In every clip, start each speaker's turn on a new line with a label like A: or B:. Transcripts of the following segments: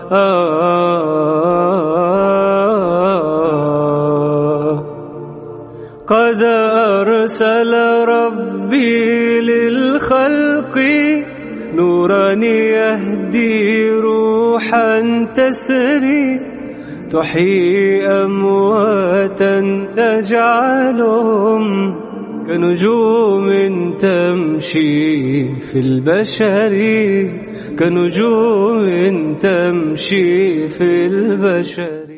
A: قد أرسل ربي للخلق نورا يهدي روحا تسري تحيي أمواتا تجعلهم كنجوم تمشي في البشر كنجوم تمشي في البشر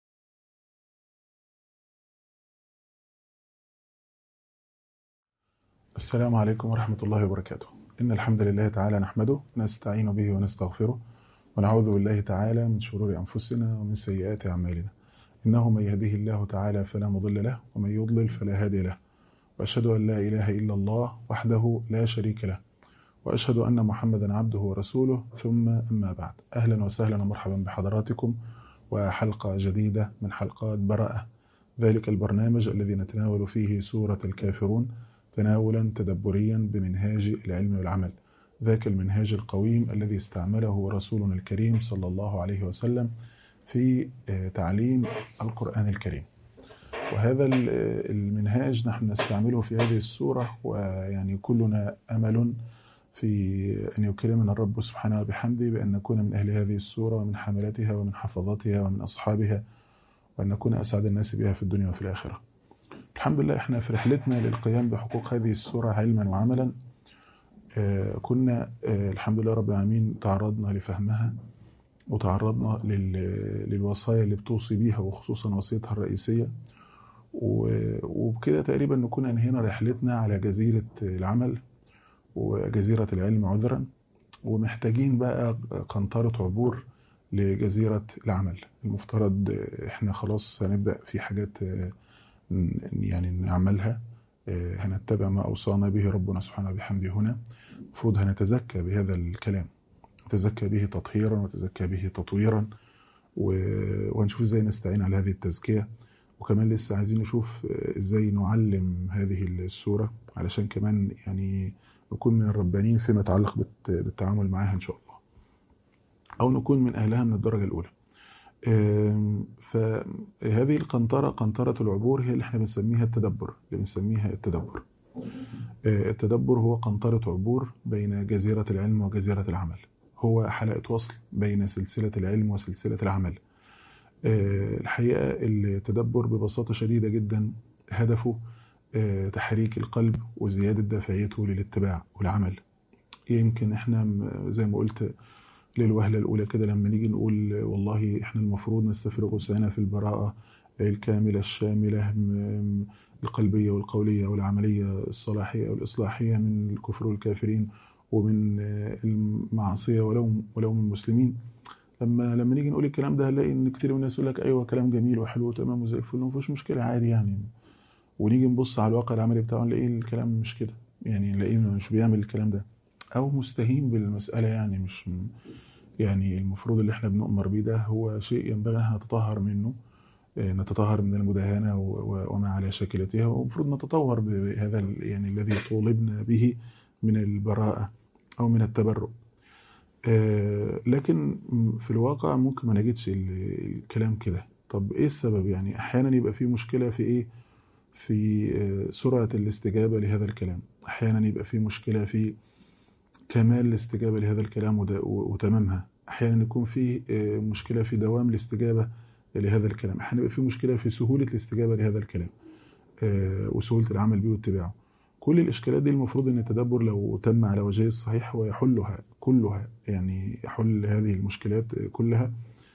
B: السلام عليكم ورحمة الله وبركاته إن الحمد لله تعالى نحمده ونستعين به ونستغفره ونعوذ بالله تعالى من شرور أنفسنا ومن سيئات أعمالنا إنه من يهده الله تعالى فلا مضل له ومن يضلل فلا هادي له وأشهد أن لا إله إلا الله وحده لا شريك له وأشهد أن محمدا عبده ورسوله ثم أما بعد أهلا وسهلا ومرحبا بحضراتكم وحلقة جديدة من حلقات براءة ذلك البرنامج الذي نتناول فيه سورة الكافرون تناولا تدبريا بمنهاج العلم والعمل ذاك المنهاج القويم الذي استعمله رسولنا الكريم صلى الله عليه وسلم في تعليم القرآن الكريم وهذا المنهاج نحن نستعمله في هذه السورة ويعني كلنا أمل في أن يكرمنا الرب سبحانه وبحمده بأن نكون من أهل هذه السورة ومن حملتها ومن حفظتها ومن أصحابها وأن نكون أسعد الناس بها في الدنيا وفي الآخرة الحمد لله احنا في رحلتنا للقيام بحقوق هذه السورة علما وعملا آه كنا آه الحمد لله رب العالمين تعرضنا لفهمها وتعرضنا للوصايا اللي بتوصي بيها وخصوصا وصيتها الرئيسية وبكده تقريبا نكون انهينا رحلتنا على جزيرة العمل وجزيرة العلم عذرا ومحتاجين بقى قنطرة عبور لجزيرة العمل المفترض احنا خلاص هنبدأ في حاجات يعني نعملها هنتبع ما أوصانا به ربنا سبحانه وبحمده هنا المفروض هنتزكى بهذا الكلام نتزكى به تطهيرا ونتزكى به تطويرا وهنشوف ازاي نستعين على هذه التزكية وكمان لسه عايزين نشوف ازاي نعلم هذه السورة علشان كمان يعني نكون من الربانيين فيما يتعلق بالتعامل معها ان شاء الله او نكون من اهلها من الدرجة الاولى فهذه القنطرة قنطرة العبور هي اللي احنا بنسميها التدبر اللي بنسميها التدبر التدبر هو قنطرة عبور بين جزيرة العلم وجزيرة العمل هو حلقة وصل بين سلسلة العلم وسلسلة العمل الحقيقة التدبر ببساطة شديدة جدا هدفه تحريك القلب وزيادة دافعيته للاتباع والعمل يمكن احنا زي ما قلت للوهلة الأولى كده لما نيجي نقول والله إحنا المفروض نستفرغ وسعنا في البراءة الكاملة الشاملة القلبية والقولية والعملية الصلاحية والإصلاحية من الكفر والكافرين ومن المعصية ولو ولو من المسلمين لما لما نيجي نقول الكلام ده هنلاقي ان كتير من الناس يقول لك ايوه كلام جميل وحلو وتمام وزي الفل ما فيهوش مشكله عادي يعني ونيجي نبص على الواقع العملي بتاعه نلاقي الكلام مش كده يعني نلاقيه مش بيعمل الكلام ده او مستهين بالمساله يعني مش يعني المفروض اللي احنا بنؤمر بيه ده هو شيء ينبغي ان نتطهر منه نتطهر من المداهنة وما على شاكلتها ومفروض نتطور بهذا يعني الذي طولبنا به من البراءة أو من التبرؤ لكن في الواقع ممكن ما نجدش الكلام كده طب ايه السبب يعني احيانا يبقى في مشكلة في ايه في سرعة الاستجابة لهذا الكلام احيانا يبقى في مشكلة في كمال الاستجابة لهذا الكلام وتمامها أحيانا يكون في مشكلة في دوام الاستجابة لهذا الكلام أحيانا يبقى في مشكلة في سهولة الاستجابة لهذا الكلام وسهولة العمل به واتباعه كل الإشكالات دي المفروض أن التدبر لو تم على وجهه الصحيح هو يحلها كلها يعني يحل هذه المشكلات كلها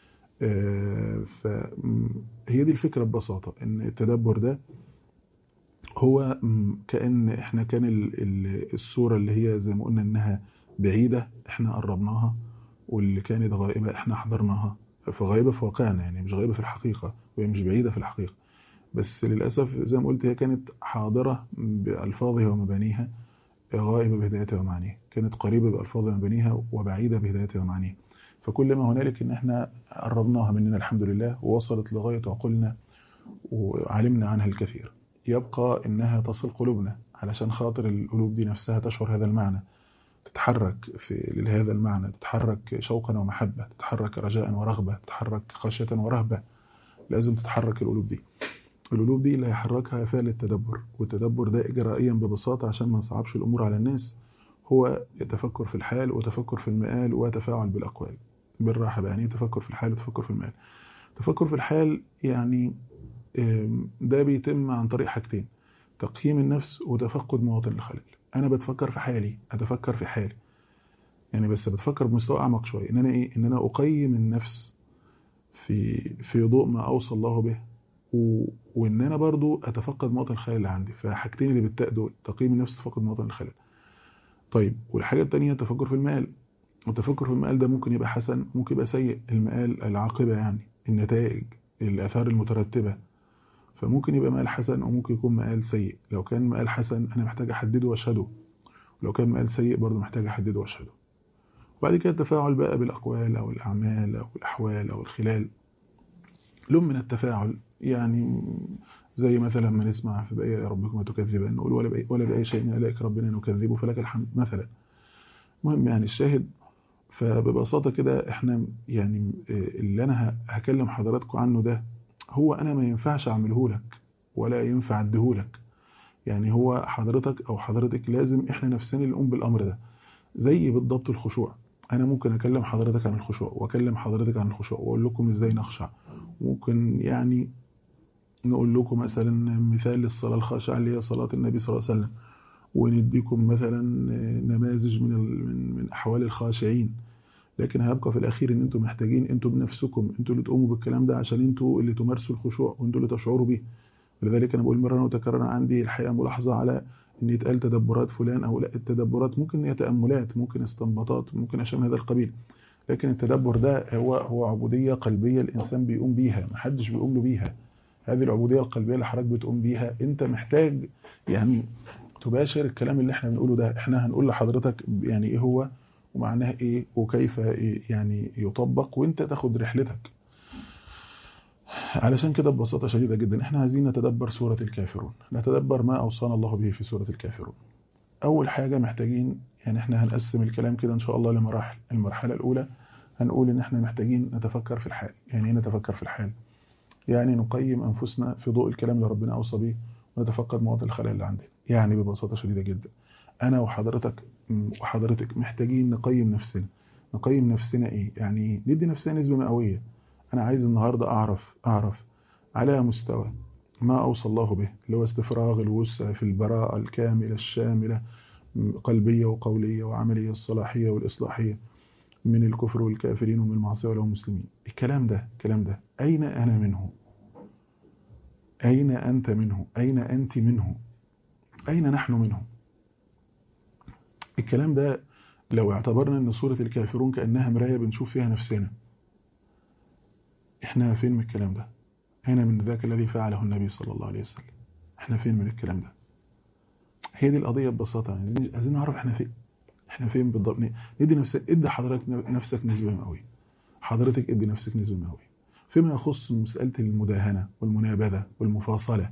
B: فهي دي الفكرة ببساطة أن التدبر ده هو كأن احنا كان الصورة اللي هي زي ما قلنا انها بعيدة احنا قربناها واللي كانت غائبة احنا حضرناها فغائبة في واقعنا يعني مش غائبة في الحقيقة وهي مش بعيدة في الحقيقة بس للأسف زي ما قلت هي كانت حاضرة بألفاظها ومبانيها غائبة بهدايتها ومعانيها كانت قريبة بألفاظها ومبانيها وبعيدة بهدايتها ومعانيها فكل ما هنالك ان احنا قربناها مننا الحمد لله ووصلت لغاية عقولنا وعلمنا عنها الكثير يبقى انها تصل قلوبنا علشان خاطر القلوب دي نفسها تشعر هذا المعنى تتحرك في لهذا المعنى تتحرك شوقا ومحبة تتحرك رجاء ورغبة تتحرك خشية ورهبة لازم تتحرك القلوب دي القلوب دي اللي هيحركها فعل التدبر والتدبر ده إجرائيا ببساطة عشان ما نصعبش الأمور على الناس هو تفكر في الحال وتفكر في المآل وتفاعل بالأقوال بالراحة بقى يعني تفكر في الحال وتفكر في المآل تفكر في الحال يعني ده بيتم عن طريق حاجتين تقييم النفس وتفقد مواطن الخلل انا بتفكر في حالي اتفكر في حالي يعني بس بتفكر بمستوى اعمق شويه ان انا ايه ان انا اقيم النفس في في ضوء ما اوصى الله به و... وان انا برضو اتفقد مواطن الخلل اللي عندي فحاجتين اللي بالتاء دول تقييم النفس تفقد مواطن الخلل طيب والحاجه الثانيه التفكر في المآل والتفكر في المآل ده ممكن يبقى حسن ممكن يبقى سيء المآل العاقبه يعني النتائج الاثار المترتبه فممكن يبقى مقال حسن وممكن يكون مقال سيء لو كان مقال حسن انا محتاج احدده واشهده ولو كان مقال سيء برضه محتاج احدده واشهده وبعد كده التفاعل بقى بالاقوال او الاعمال او الاحوال او الخلال لون من التفاعل يعني زي مثلا ما نسمع في بقية ربكم تكذبان نقول ولا بأي, ولا بأي شيء من آلائك ربنا نكذبه فلك الحمد مثلا المهم يعني الشاهد فببساطة كده احنا يعني اللي انا هكلم حضراتكم عنه ده هو انا ما ينفعش اعمله لك ولا ينفع اديه لك يعني هو حضرتك او حضرتك لازم احنا نفسنا اللي نقوم بالامر ده زي بالضبط الخشوع انا ممكن اكلم حضرتك عن الخشوع واكلم حضرتك عن الخشوع واقول لكم ازاي نخشع ممكن يعني نقول لكم مثلا مثال للصلاه الخاشعه اللي هي صلاه النبي صلى الله عليه وسلم ونديكم مثلا نماذج من من من احوال الخاشعين لكن هيبقى في الاخير ان انتم محتاجين انتم بنفسكم انتم اللي تقوموا بالكلام ده عشان انتم اللي تمارسوا الخشوع وانتم اللي تشعروا بيه ولذلك انا بقول مره وتكرر عندي الحقيقه ملاحظه على ان يتقال تدبرات فلان او لا التدبرات ممكن هي تاملات ممكن استنباطات ممكن اشياء من هذا القبيل لكن التدبر ده هو هو عبوديه قلبيه الانسان بيقوم بيها محدش بيقوم له بيها هذه العبوديه القلبيه اللي حضرتك بتقوم بيها انت محتاج يعني تباشر الكلام اللي احنا بنقوله ده احنا هنقول لحضرتك يعني ايه هو ومعناه ايه وكيف إيه يعني يطبق وانت تاخد رحلتك علشان كده ببساطه شديده جدا احنا عايزين نتدبر سوره الكافرون نتدبر ما اوصانا الله به في سوره الكافرون اول حاجه محتاجين يعني احنا هنقسم الكلام كده ان شاء الله لمراحل المرحله الاولى هنقول ان احنا محتاجين نتفكر في الحال يعني ايه نتفكر في الحال يعني نقيم انفسنا في ضوء الكلام اللي ربنا اوصى به ونتفقد مواطن الخلل اللي عندنا يعني ببساطه شديده جدا انا وحضرتك وحضرتك محتاجين نقيم نفسنا نقيم نفسنا ايه يعني ايه ندي نفسنا نسبه مئويه انا عايز النهارده اعرف اعرف على مستوى ما اوصى الله به اللي هو استفراغ الوسع في البراءه الكامله الشامله قلبيه وقوليه وعمليه الصلاحيه والاصلاحيه من الكفر والكافرين ومن المعصيه والمسلمين الكلام ده الكلام ده اين انا منه اين انت منه اين انت منه اين نحن منه الكلام ده لو اعتبرنا ان سورة الكافرون كأنها مراية بنشوف فيها نفسنا احنا فين من الكلام ده أين من ذاك الذي فعله النبي صلى الله عليه وسلم احنا فين من الكلام ده هي دي القضية ببساطة عايزين عايزين نعرف احنا فين احنا فين بالضبط ندي نفسك ادي حضرتك نفسك نسبة مئوية حضرتك ادي نفسك نسبة مئوية فيما يخص مسألة المداهنة والمنابذة والمفاصلة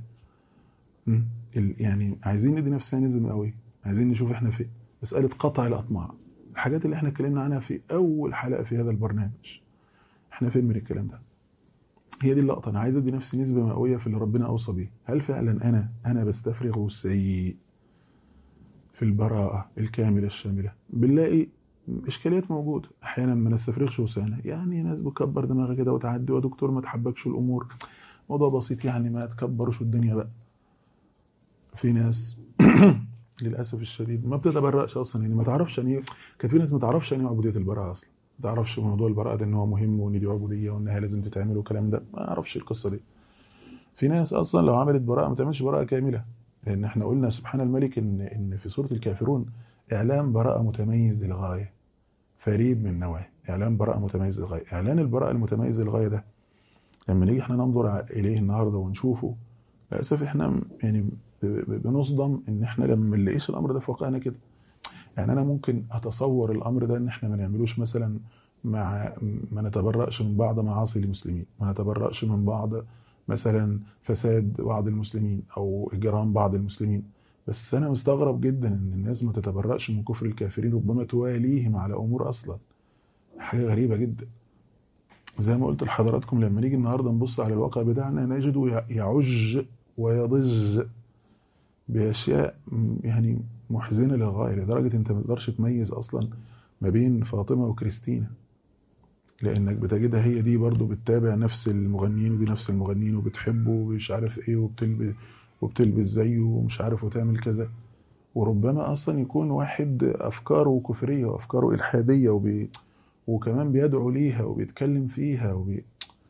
B: يعني عايزين ندي نفسنا نسبة مئوية عايزين نشوف احنا فين مسألة قطع الأطماع الحاجات اللي احنا اتكلمنا عنها في أول حلقة في هذا البرنامج احنا فين من الكلام ده هي دي اللقطة أنا عايز أدي نفسي نسبة مئوية في اللي ربنا أوصى بيه هل فعلا أنا أنا بستفرغ وسعي في البراءة الكاملة الشاملة بنلاقي إشكاليات موجودة أحيانا ما نستفرغش وسعنا يعني ناس بكبر دماغها كده وتعدي ودكتور ما تحبكش الأمور موضوع بسيط يعني ما تكبروش الدنيا بقى في ناس للاسف الشديد ما بتتبرأش اصلا يعني ما تعرفش يعني كان في ناس ما تعرفش يعني عبوديه البراءه اصلا ما تعرفش موضوع البراءه ده ان هو مهم وان دي عبوديه وانها لازم تتعمل والكلام ده ما اعرفش القصه دي في ناس اصلا لو عملت براءه ما تعملش براءه كامله لان احنا قلنا سبحان الملك ان ان في سوره الكافرون اعلان براءه متميز للغايه فريد من نوعه اعلان براءه متميز للغايه اعلان البراءه المتميز للغايه ده لما نيجي احنا ننظر اليه النهارده ونشوفه للاسف احنا يعني بنصدم ان احنا لما ما نلاقيش الامر ده في واقعنا كده يعني انا ممكن اتصور الامر ده ان احنا ما نعملوش مثلا مع ما نتبرأش من بعض معاصي المسلمين ما نتبرأش من بعض مثلا فساد بعض المسلمين او اجرام بعض المسلمين بس انا مستغرب جدا ان الناس ما تتبرأش من كفر الكافرين ربما تواليهم على امور اصلا حاجه غريبه جدا زي ما قلت لحضراتكم لما نيجي النهارده نبص على الواقع بتاعنا نجده يعج ويضج باشياء يعني محزنه للغايه لدرجه انت ما تقدرش تميز اصلا ما بين فاطمه وكريستينا لانك بتجدها هي دي برضو بتتابع نفس المغنيين ودي نفس المغنيين وبتحبه ومش عارف ايه وبتلبس وبتلبس زيه ومش عارف وتعمل كذا وربما اصلا يكون واحد افكاره كفريه وافكاره الحاديه وبي وكمان بيدعو ليها وبيتكلم فيها وبي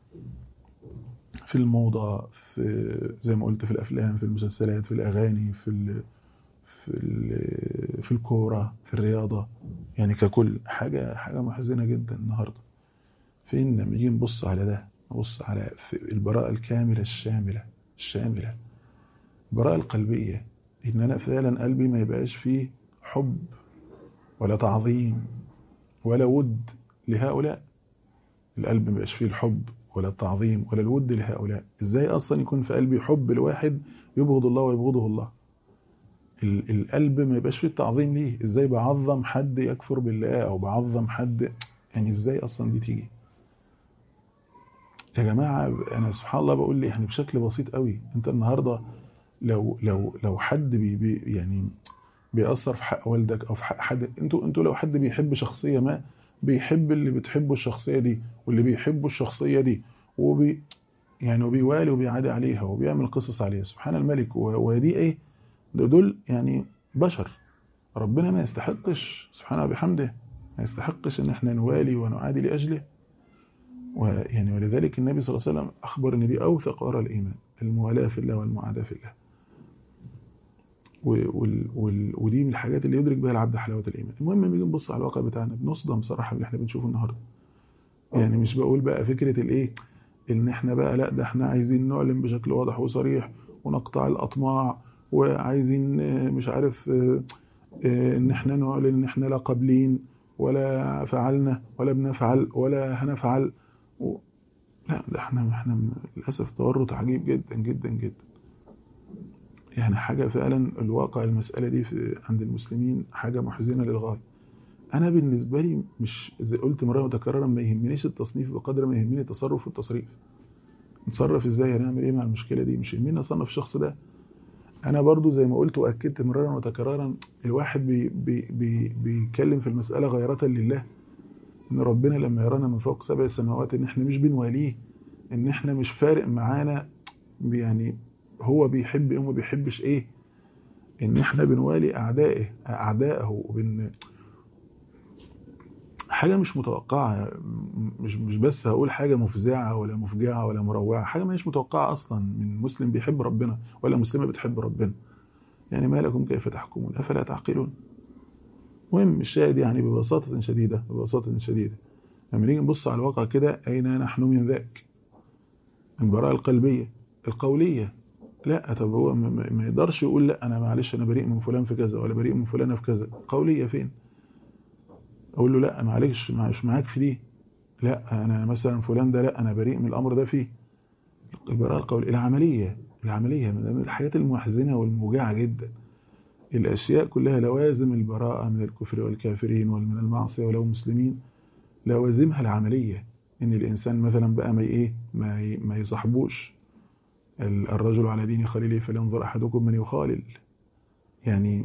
B: في الموضة في زي ما قلت في الافلام في المسلسلات في الاغاني في ال في ال في الكوره في الرياضه يعني ككل حاجه حاجه محزنه جدا النهارده فين لما نيجي نبص على ده نبص على في البراءه الكامله الشامله الشامله البراءه القلبيه ان انا فعلا قلبي ما يبقاش فيه حب ولا تعظيم ولا ود لهؤلاء القلب ما يبقاش فيه الحب ولا التعظيم ولا الود لهؤلاء ازاي اصلا يكون في قلبي حب لواحد يبغض الله ويبغضه الله ال- القلب ما يبقاش فيه التعظيم ليه ازاي بعظم حد يكفر بالله او بعظم حد يعني ازاي اصلا دي تيجي يا جماعه انا سبحان الله بقول لي يعني بشكل بسيط قوي انت النهارده لو لو لو حد بي بي يعني بيأثر في حق والدك او في حق حد انتوا انتوا لو حد بيحب شخصيه ما بيحب اللي بتحبه الشخصيه دي واللي بيحبوا الشخصيه دي وبي يعني وبيوالي وبيعادي عليها وبيعمل قصص عليها سبحان الملك و- ودي ايه ده دول يعني بشر ربنا ما يستحقش سبحانه وبحمده ما يستحقش ان احنا نوالي ونعادي لاجله ويعني ولذلك النبي صلى الله عليه وسلم اخبر ان دي اوثق ارى الايمان الموالاه في الله والمعاداه في الله و- وال- وال- ودي من الحاجات اللي يدرك بها العبد حلاوه الايمان المهم لما نيجي نبص على الواقع بتاعنا بنصدم بصراحه باللي احنا بنشوفه النهارده يعني مش بقول بقى فكره الايه ان احنا بقى لا ده احنا عايزين نعلن بشكل واضح وصريح ونقطع الاطماع وعايزين آه، مش عارف آه، آه، ان احنا نعلن ان احنا لا قابلين ولا فعلنا ولا بنفعل ولا هنفعل و... لا ده احنا احنا للاسف تورط عجيب جدا جدا جدا يعني حاجه فعلا الواقع المساله دي في عند المسلمين حاجه محزنه للغايه انا بالنسبه لي مش زي قلت مره متكرره ما يهمنيش التصنيف بقدر ما يهمني التصرف والتصريف نتصرف ازاي هنعمل ايه مع المشكله دي مش يهمني اصنف الشخص ده انا برضو زي ما قلت واكدت مرارا وتكرارا الواحد بي بي بي بيتكلم في المساله غيرة لله ان ربنا لما يرانا من فوق سبع سماوات ان احنا مش بنواليه ان احنا مش فارق معانا يعني هو بيحب ايه وما بيحبش ايه ان احنا بنوالي اعدائه اعدائه وبن حاجه مش متوقعه مش مش بس هقول حاجه مفزعه ولا مفجعه ولا مروعه حاجه مش متوقعه اصلا من مسلم بيحب ربنا ولا مسلمه بتحب ربنا يعني ما لكم كيف تحكمون افلا تعقلون المهم الشاهد يعني ببساطه شديده ببساطه شديده لما نيجي نبص على الواقع كده اين نحن من ذاك البراءه القلبيه القوليه لا طب هو ما- ما ما يقدرش يقول لا انا معلش انا بريء من فلان في كذا ولا بريء من فلانه في كذا قوليه فين اقول له لا معلش مش معاك في دي لا انا مثلا فلان ده لا انا بريء من الامر ده فيه البراءه القوليه العمليه العمليه من الحاجات المحزنه والموجعه جدا الاشياء كلها لوازم البراءه من الكفر والكافرين ومن المعصيه ولو مسلمين لوازمها العمليه ان الانسان مثلا بقى ما ايه ما ي- ما يصاحبوش ال- الرجل على دين خليله فلينظر احدكم من يخالل يعني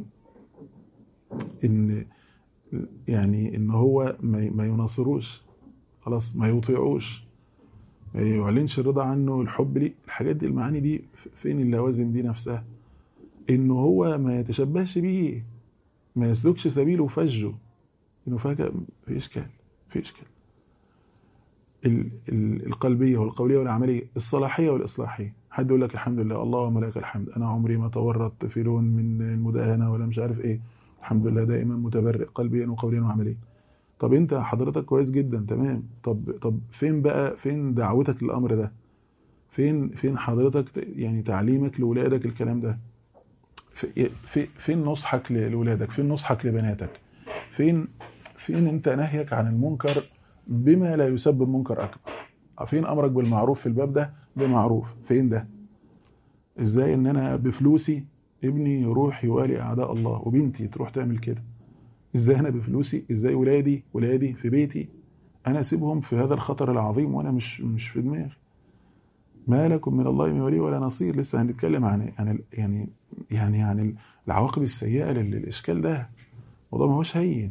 B: ان يعني ان هو ما ما يناصروش خلاص ما يطيعوش ما يعلنش الرضا عنه الحب ليه الحاجات دي المعاني دي ف- فين اللوازم دي نفسها انه هو ما يتشبهش بيه ما يسلكش سبيله وفجه انه فجأة في اشكال في اشكال ال- ال- القلبيه والقوليه والعمليه الصلاحيه والاصلاحيه حد يقول لك الحمد لله اللهم لك الحمد انا عمري ما تورطت في لون من المداهنه ولا مش عارف ايه الحمد لله دائما متبرئ قلبيا وقوليا وعمليا طب انت حضرتك كويس جدا تمام طب طب فين بقى فين دعوتك للامر ده فين فين حضرتك ت- يعني تعليمك لاولادك الكلام ده في في فين نصحك ل- لاولادك فين نصحك لبناتك فين فين انت نهيك عن المنكر بما لا يسبب منكر اكبر فين امرك بالمعروف في الباب ده بمعروف فين ده ازاي ان انا بفلوسي ابني يروح يوالي اعداء الله وبنتي تروح تعمل كده ازاي انا بفلوسي ازاي ولادي ولادي في بيتي انا اسيبهم في هذا الخطر العظيم وانا مش مش في دماغي ما لكم من الله من ولي ولا نصير لسه هنتكلم عن عن ال- يعني يعني عن العواقب السيئه لل- للاشكال ده الموضوع ما هوش هين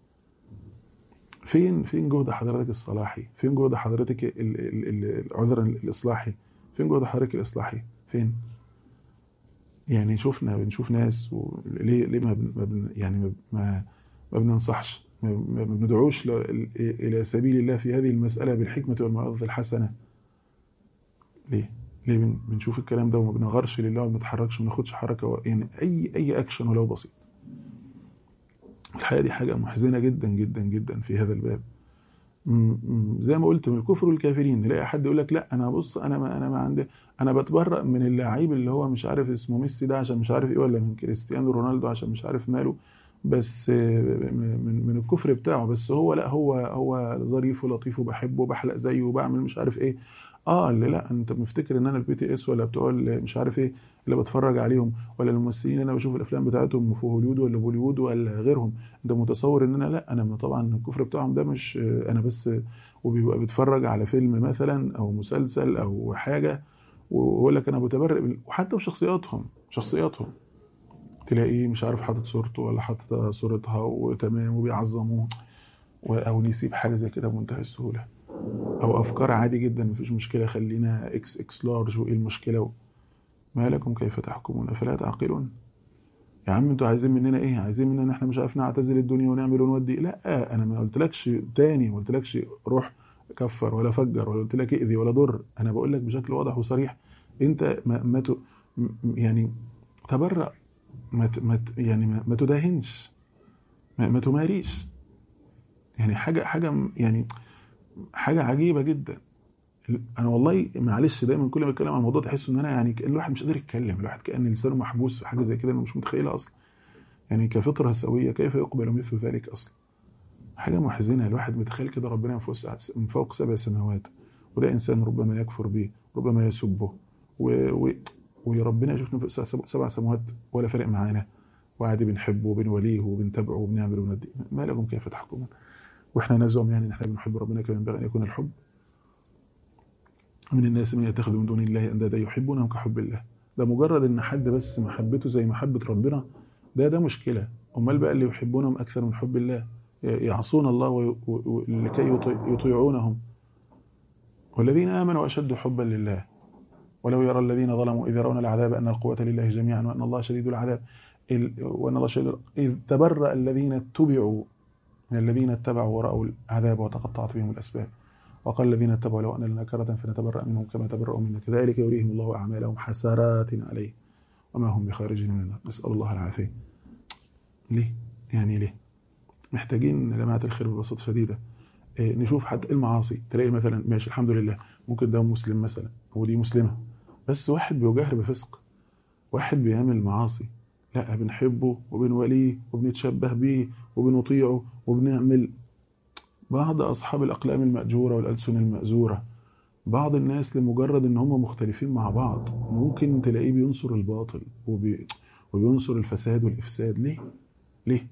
B: فين فين جهد حضرتك الصلاحي فين جهد حضرتك ال- ال- ال- العذر الاصلاحي فين جهد حضرتك الاصلاحي فين يعني شفنا بنشوف ناس و- ليه ليه ما, بن ما بن يعني ما ما, ما بننصحش ما ما بندعوش ل- الى سبيل الله في هذه المساله بالحكمه والموعظه الحسنه ليه؟ ليه بن- بنشوف الكلام ده وما بنغرش لله وما بنتحركش وما بناخدش حركه و- يعني اي اي اكشن ولو بسيط. الحقيقه دي حاجه محزنه جدا جدا جدا في هذا الباب. م- م- زي ما قلت من الكفر والكافرين نلاقي حد يقول لك لا انا بص انا ما انا ما عندي انا بتبرأ من اللعيب اللي هو مش عارف اسمه ميسي ده عشان مش عارف ايه ولا من كريستيانو رونالدو عشان مش عارف ماله بس آه، من من الكفر بتاعه بس هو لا هو هو ظريف ولطيف وبحبه وبحلق زيه وبعمل مش عارف ايه اه اللي لا انت مفتكر ان انا البي تي اس ولا بتوع اللي مش عارف ايه اللي بتفرج عليهم ولا الممثلين اللي انا بشوف الافلام بتاعتهم في هوليوود ولا بوليوود ولا غيرهم انت متصور ان انا لا انا طبعا الكفر بتاعهم ده مش آه، انا بس آه، وبيبقى بيتفرج على فيلم مثلا او مسلسل او حاجه ويقول لك انا متبرئ بال- وحتى بشخصياتهم شخصياتهم تلاقيه مش عارف حاطط صورته ولا حاطط صورتها وتمام وبيعظموه و- او يسيب حاجه زي كده بمنتهى السهوله او افكار عادي جدا مفيش مشكله خلينا اكس اكس لارج وايه المشكله ما لكم كيف تحكمون افلا تعقلون يا عم انتوا عايزين مننا ايه عايزين مننا ان احنا مش عارف نعتزل الدنيا ونعمل ونودي لا انا ما قلتلكش تاني ما قلتلكش روح كفر ولا فجر ولا قلت لك اذي ولا ضر انا بقول لك بشكل واضح وصريح انت ما, ما ت- م- يعني تبرأ ما ت- ما ت- يعني ما ما تداهنش ما, ما تماريش يعني حاجه حاجه م- يعني حاجه عجيبه جدا انا والله معلش دايما كل ما اتكلم عن الموضوع تحس ان انا يعني كأن الواحد مش قادر يتكلم الواحد كان لسانه محبوس في حاجه زي كده انا مش متخيلها اصلا يعني كفطره سويه كيف يقبل مثل ذلك اصلا حاجه محزنه الواحد متخيل كده ربنا من فوق سبع- من فوق سبع سماوات وده انسان ربما يكفر به ربما يسبه و... و... وربنا يشوفنا فوق سبع سبع سماوات ولا فارق معانا وعادي بنحبه وبنوليه وبنتابعه وبنعمل وندي ما لكم كيف تحكمون واحنا نزعم يعني ان احنا بنحب ربنا كما ينبغي ان يكون الحب من الناس من يتخذ من دون الله اندادا يحبونهم كحب الله ده مجرد ان حد بس محبته زي محبه ربنا ده ده مشكله امال بقى اللي يحبونهم اكثر من حب الله يعصون الله وي- و- لكي يطيع- يطيعونهم والذين امنوا اشد حبا لله ولو يرى الذين ظلموا اذ يرون العذاب ان القوه لله جميعا وان الله شديد العذاب ال- وان الله شديد اذ تبرأ الذين اتبعوا من الذين اتبعوا ورأوا العذاب وتقطعت بهم الاسباب وقال الذين اتبعوا لو ان لنا كرة فنتبرأ منهم كما تبرأوا منا كذلك يريهم الله اعمالهم حسرات عليه وما هم بخارجين من النار نسأل الله العافية ليه؟ يعني ليه؟ محتاجين يا جماعة الخير ببساطة شديدة إيه، نشوف حتى المعاصي تلاقي مثلا ماشي الحمد لله ممكن ده مسلم مثلا ودي مسلمة بس واحد بيجاهر بفسق واحد بيعمل معاصي لا بنحبه وبنوليه وبنتشبه بيه وبنطيعه وبنعمل بعض أصحاب الأقلام المأجورة والألسن المأزورة بعض الناس لمجرد ان هم مختلفين مع بعض ممكن تلاقيه بينصر الباطل وبي... وبينصر الفساد والافساد ليه ليه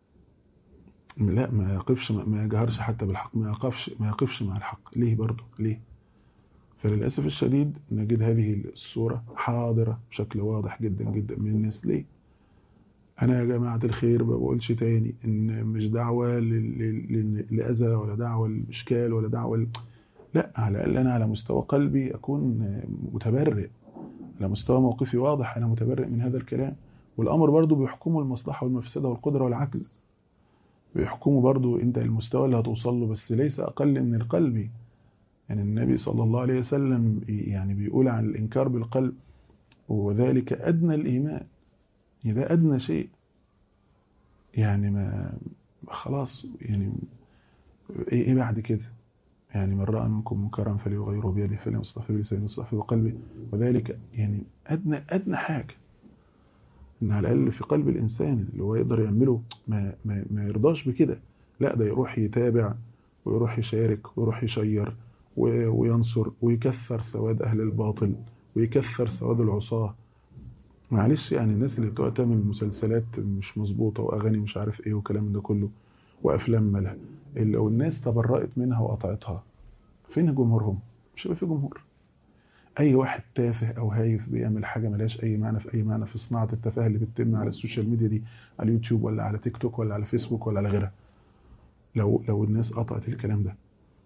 B: لا ما يقفش ما يجهرش حتى بالحق ما يقفش ما يقفش مع الحق ليه برضه ليه فللاسف الشديد نجد هذه الصوره حاضره بشكل واضح جدا جدا من الناس ليه انا يا جماعه الخير ما بقولش تاني ان مش دعوه لل- لل- لاذى ولا دعوه لاشكال ولا دعوه ل... لا على الاقل انا على مستوى قلبي اكون متبرئ على مستوى موقفي واضح انا متبرئ من هذا الكلام والامر برضو بيحكمه المصلحه والمفسده والقدره والعجز بيحكمه برضو انت المستوى اللي هتوصل له بس ليس اقل من القلب يعني النبي صلى الله عليه وسلم يعني بيقول عن الانكار بالقلب وذلك ادنى الايمان يعني ده ادنى شيء يعني ما خلاص يعني ايه ايه بعد كده يعني من راى منكم منكرا فليغيره بيده فلم يستغفر بلسانه يستغفر بقلبه وذلك يعني ادنى ادنى حاجه ان على الاقل في قلب الانسان اللي هو يقدر يعمله ما ما, ما يرضاش بكده لا ده يروح يتابع ويروح يشارك ويروح يشير و- وينصر ويكثر سواد اهل الباطل ويكثر سواد العصاه معلش يعني الناس اللي بتقعد تعمل مسلسلات مش مظبوطه واغاني مش عارف ايه والكلام ده كله وافلام مالها لو الناس تبرأت منها وقطعتها فين جمهورهم؟ مش هيبقى في جمهور اي واحد تافه او هايف بيعمل حاجه ملهاش اي معنى في اي معنى في صناعه التفاهه اللي بتتم على السوشيال ميديا دي على اليوتيوب ولا على تيك توك ولا على فيسبوك ولا على غيرها لو لو الناس قطعت الكلام ده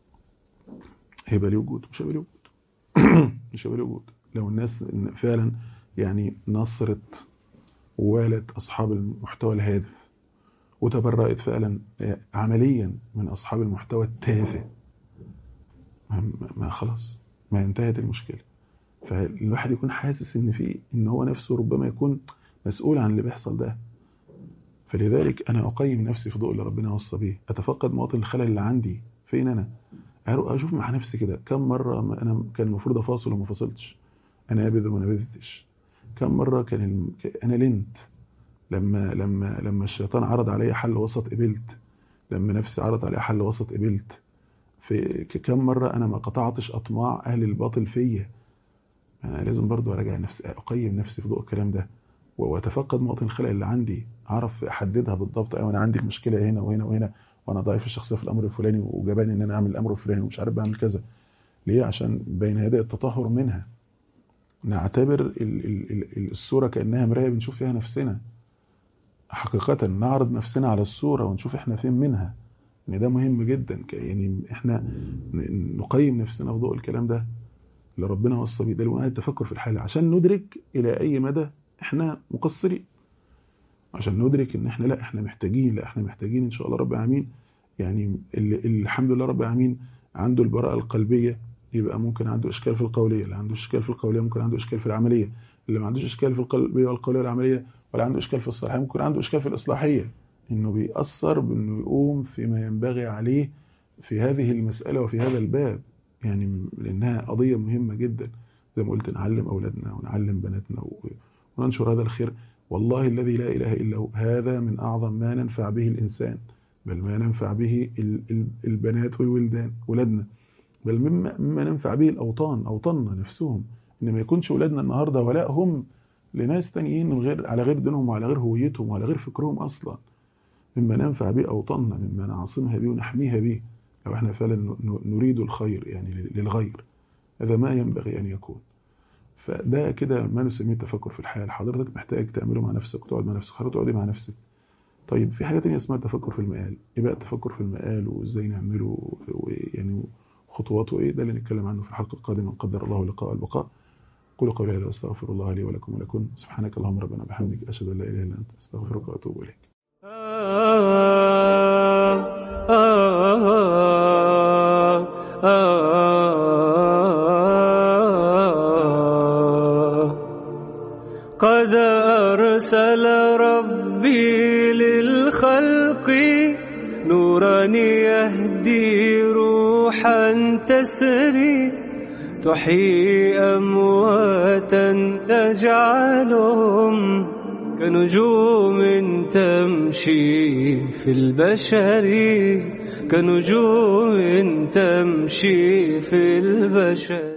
B: هيبقى ليه وجود مش هيبقى ليه وجود مش هيبقى ليه وجود لو الناس فعلا يعني نصرت ووالت اصحاب المحتوى الهادف وتبرأت فعلا عمليا من اصحاب المحتوى التافه ما, ما خلاص ما انتهت المشكله فالواحد يكون حاسس ان في ان هو نفسه ربما يكون مسؤول عن اللي بيحصل ده فلذلك انا اقيم نفسي في ضوء اللي ربنا وصى بيه اتفقد مواطن الخلل اللي عندي فين انا اشوف مع نفسي كده كم مره انا كان المفروض افاصل وما فصلتش انا ابذ وما نبذتش كم مره كان الم... انا لنت لما لما لما الشيطان عرض علي حل وسط قبلت لما نفسي عرض علي حل وسط قبلت في كم مرة أنا ما قطعتش أطماع أهل الباطل فيا أنا لازم برضو أراجع نفسي أقيم نفسي في ضوء الكلام ده وأتفقد مواطن الخلق اللي عندي أعرف أحددها بالضبط أيوة أنا عندي مشكلة هنا وهنا وهنا وأنا ضعيف الشخصية في الأمر الفلاني وجبان إن أنا أعمل الأمر الفلاني ومش عارف بعمل كذا ليه عشان بين يدي التطهر منها نعتبر ال ال ال الصورة كأنها مراية بنشوف فيها نفسنا حقيقة نعرض نفسنا على الصورة ونشوف إحنا فين منها ان ده مهم جدا يعني احنا نقيم نفسنا في ضوء الكلام ده اللي ربنا وصى بيه ده التفكر في الحاله عشان ندرك الى اي مدى احنا مقصرين عشان ندرك ان احنا لا احنا محتاجين لا احنا محتاجين ان شاء الله رب العالمين يعني اللي الحمد لله رب العالمين عنده البراءه القلبيه يبقى ممكن عنده اشكال في القوليه اللي عنده اشكال في القوليه ممكن عنده اشكال في العمليه اللي ما عندوش اشكال في القلبيه والقوليه والعمليه ولا عنده اشكال في الصلاحيه ممكن عنده اشكال في الاصلاحيه انه بيأثر بانه يقوم فيما ينبغي عليه في هذه المسألة وفي هذا الباب يعني لانها قضية مهمة جدا زي ما قلت نعلم اولادنا ونعلم بناتنا وننشر هذا الخير والله الذي لا اله الا هو هذا من اعظم ما ننفع به الانسان بل ما ننفع به البنات والولدان ولادنا بل مما, مما ننفع به الاوطان اوطاننا نفسهم ان ما يكونش ولادنا النهارده ولاء هم لناس تانيين من غير على غير دينهم وعلى غير هويتهم وعلى غير فكرهم اصلا مما ننفع به أوطاننا مما نعصمها به ونحميها به لو احنا فعلا نريد الخير يعني للغير هذا ما ينبغي أن يكون فده كده ما نسميه التفكر في الحياة حضرتك محتاج تعمله مع نفسك وتقعد مع نفسك حضرتك تقعدي مع نفسك طيب في حاجة تانية اسمها التفكر في المقال ايه بقى التفكر في المقال وازاي نعمله ويعني خطواته ايه ده اللي نتكلم عنه في الحلقة القادمة ان قدر الله لقاء البقاء قولوا قولي هذا واستغفر الله لي ولكم ولكم سبحانك اللهم ربنا بحمدك اشهد ان لا اله الا انت استغفرك واتوب اليك
A: قد أرسل ربي للخلق نورا يهدي روحا تسري تحيي أمواتا تجعلهم كنجوم تمشي في البشر كنجوم تمشي في البشر